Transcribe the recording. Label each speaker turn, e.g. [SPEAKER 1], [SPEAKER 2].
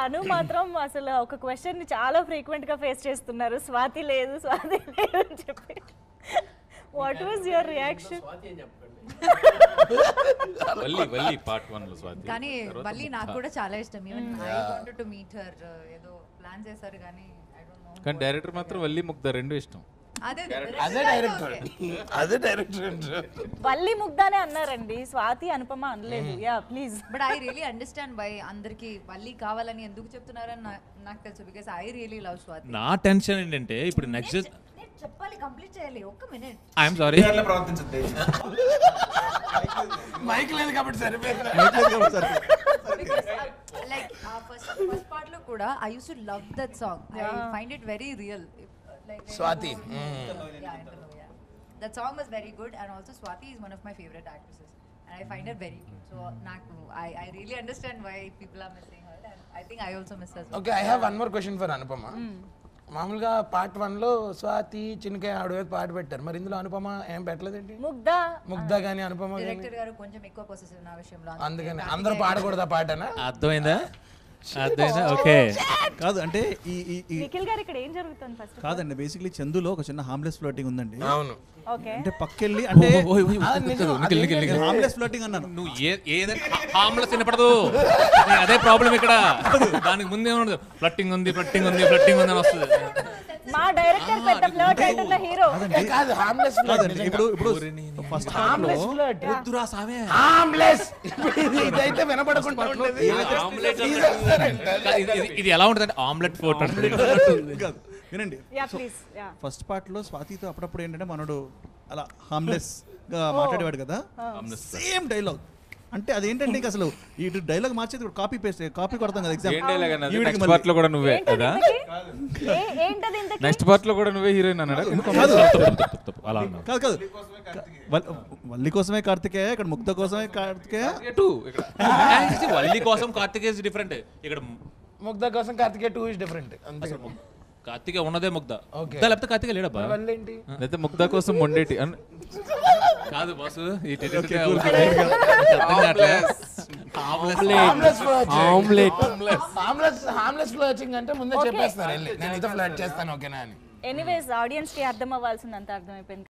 [SPEAKER 1] అను మాత్రం అసలు ఒక క్వశ్చన్ ని చాలా ఫ్రీక్వెంట్ గా ఫేస్ చేస్తున్నారు స్వాతి లేదు స్వాతి లేదు అని చెప్పి what was your reaction
[SPEAKER 2] Valli Valli part one లో స్వాతి
[SPEAKER 3] కానీ మళ్ళీ నాకు కూడా చాలా ఇష్టం even I wanted to meet her ఏదో ప్లాన్ చేశారు కానీ ఐ డోంట్ నో
[SPEAKER 2] కానీ డైరెక్టర్ మాత్రం వల్లి ముగ్ధ రెండు ఇష్టం
[SPEAKER 3] అదే
[SPEAKER 4] అదే డైరెక్టర్ అదే డైరెక్టర్
[SPEAKER 1] వల్లి ముగ్ధానే అన్నారండి స్వాతి అనుపమ అనలేదు yeah please
[SPEAKER 3] but I really understand why అందరికి మళ్ళీ కావాలని ఎందుకు చెప్తున్నారని నా- నాకు తెలుసు because I really love Swathi
[SPEAKER 2] నా టెన్షన్ ఏంటంటే ఇప్పుడు నెక్స్ట్
[SPEAKER 3] నేను చెప్పాలి కంప్లీట్ చేయాలి ఒక్క మినిట్
[SPEAKER 2] ఐఎమ్ సారీ
[SPEAKER 4] మైక్ లేదు కాబట్టి సరిపోయింది
[SPEAKER 3] లైక్ ఆ ఫస్ట్ ఫస్ట్ పార్ట్ లో కూడా I use to love that song I find it very real like
[SPEAKER 4] Swathi
[SPEAKER 3] that song was very good and also Swathi is one of my favourite actresses and I find it very good so నాకు I I really understand why people are missing her and I think I also miss her
[SPEAKER 4] okay I have one more question for Anupama మామూలుగా part one లో స్వాతి చిన్నకాయ ఆడవేది పాట పెట్టారు మరి ఇందులో అనుపమ ఏం పెట్టలేదేంటి
[SPEAKER 1] ముగ్ధా
[SPEAKER 4] ముగ్ధ గానీ అనుపమ గానీ
[SPEAKER 3] డైరెక్టర్ గారు కొంచెం ఎక్కువ పొసెసివ్ నా విషయంలో
[SPEAKER 4] అందుకని అందరూ పాడకూడదు ఆ పాటనా
[SPEAKER 2] అర్థమైందా అర్థమైందా ఓకే
[SPEAKER 5] కాదు అంటే ఈ ఈ ఈ
[SPEAKER 1] నిఖిల్ గారు ఇక్కడ ఏం జరుగుతుంది ఫస్ట్
[SPEAKER 5] కాదండి బేసిక్లీ చందులో ఒక చిన్న హార్మ్లెస్ ఫ్లోటింగ్ ఉందండి
[SPEAKER 4] అవును
[SPEAKER 1] ఓకే
[SPEAKER 5] అంటే పక్కెళ్ళి అంటే
[SPEAKER 2] నిఖిల్ నిఖిల్ నిఖిల్
[SPEAKER 5] హార్మ్లెస్ ఫ్లోటింగ్ అన్నాను
[SPEAKER 2] నువ్వు ఏ ఏదైనా హామ్లెస్ వినపడదు నీ అదే ప్రాబ్లం ఇక్కడ దానికి ముందే ఉండదు ఫ్లట్టింగ్ ఉంది ఫ్లట్టింగ్ ఉంది ఫ్లట్టింగ్ ఉంది అని వస్తుంది
[SPEAKER 1] మా డైరెక్టర్ పెద్ద ఫ్లర్ట్ అంటున్న హీరో
[SPEAKER 4] ఏ కాదు హార్మ్లెస్
[SPEAKER 5] కాదండి ఇప్పుడు ఇప్పుడు ఫస్ట్ పార్ట్ లో
[SPEAKER 2] వద్దురా సామే
[SPEAKER 4] హార్మ్లెస్ ఇదైతే వినపడకుండా ఉండేది
[SPEAKER 2] ఆమ్లెట్ ఇది- ఇది- ఇది ఎలా ఉంటుంది అంటే ఆమ్లెట్ ఫోటో
[SPEAKER 5] కాదు వినండి
[SPEAKER 1] yeah please yeah
[SPEAKER 5] first part లో స్వాతితో అప్పుడప్పుడు ఏంటంటే మనోడు అలా హార్మ్లెస్ గా మాట్లాడేవాడు కదా సేమ్ డైలాగ్ అంటే అదేంటంటే ఇంక అసలు ఈ డైలాగ్ మార్చేది కాపీ పేస్ట్ కాపీ కొడతాం కదా
[SPEAKER 2] ఏం డైలాగ్ అన్నది
[SPEAKER 5] ఈవిడికి
[SPEAKER 2] నెక్స్ట్
[SPEAKER 5] మళ్ళీ-
[SPEAKER 2] పార్ట్ లో కూడా నువ్వే కదా
[SPEAKER 1] ఏ- ఏంటది ఇంతకీ
[SPEAKER 2] నెక్స్ట్ పార్ట్ లో కూడా నువ్వే హీరోయిన్ అన్నాడా తప్పు, తప్పు, తప్పు, తప్పు, అలా అన్నావు
[SPEAKER 5] కాదు కాదు వల్- వల్లి కోసమే కార్తికేయ ఇక్కడ ముక్త కోసమే కార్తికేయ
[SPEAKER 2] టూ ఇక్కడ వల్లి కోసం కార్తికేయ డిఫరెంట్ ఇక్కడ
[SPEAKER 4] ముగ్ధ కోసం కార్తికేయ టూ ఇస్ డిఫరెంట్ అంతే
[SPEAKER 2] కార్తికేయ ఉన్నదే ముగ్ధ
[SPEAKER 4] Okay.
[SPEAKER 2] ముగ్ధ లేకపోతే కార్తికేయ లేడబ్బా
[SPEAKER 4] వల్ల ఏంటి
[SPEAKER 2] లేకపోతే ముగ్ధ కోసం మొండేటి అన్- కాదు బాసు ఈ టెరిటరీ అర్థం కావట్లే.
[SPEAKER 4] Harmless omelette harmless harmless floating అంటే ముందే చెప్పేస్తారు వెళ్ళి నేను ఇదో ఫ్లాట్ చేస్తాను ఓకేనా అని
[SPEAKER 1] ఎనీవేస్ ఆడియన్స్ కి అర్థం అవ్వాల్సిందంత అర్థమైపోయింది